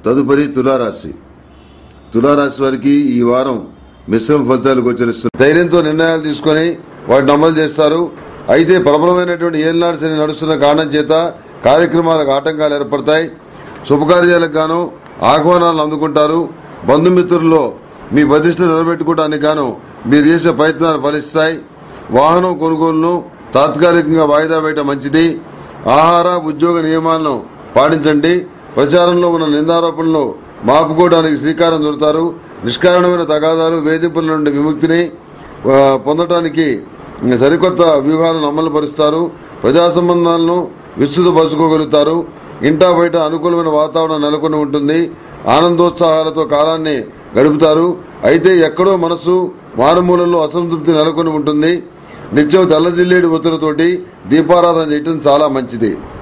తదుపరి తులారాశి తులారాశి వారికి ఈ వారం మిశ్రమ ఫలితాలు గోచరిస్తుంది ధైర్యంతో నిర్ణయాలు తీసుకొని వాటిని అమలు చేస్తారు అయితే ప్రబలమైనటువంటి ఏలినాడు శని నడుస్తున్న కారణం చేత కార్యక్రమాలకు ఆటంకాలు ఏర్పడతాయి శుభకార్యాలకు గాను ఆహ్వానాలను అందుకుంటారు బంధుమిత్రుల్లో మీ ప్రతిష్ట నిలబెట్టుకోవడానికి గాను మీరు చేసే ప్రయత్నాలు ఫలిస్తాయి వాహనం కొనుగోలును తాత్కాలికంగా వాయిదా వేయటం మంచిది ఆహార ఉద్యోగ నియమాలను పాటించండి ప్రచారంలో ఉన్న నిందారోపణలు మాపుకోవడానికి శ్రీకారం చుడతారు నిష్కారణమైన తగాదాలు వేధింపుల నుండి విముక్తిని ఆ, పొందటానికి సరికొత్త వ్యూహాలను అమలుపరుస్తారు ప్రజా సంబంధాలను విస్తృతపరచుకోగలుగుతారు ఇంటా బయట అనుకూలమైన వాతావరణం నెలకొని ఉంటుంది ఆనందోత్సాహాలతో కాలాన్ని గడుపుతారు అయితే ఎక్కడో మనసు మారుమూలలో అసంతృప్తి నెలకొని ఉంటుంది నిత్యం తెల్లజిల్లేడు ఒత్తులతోటి దీపారాధన చేయటం చాలా మంచిది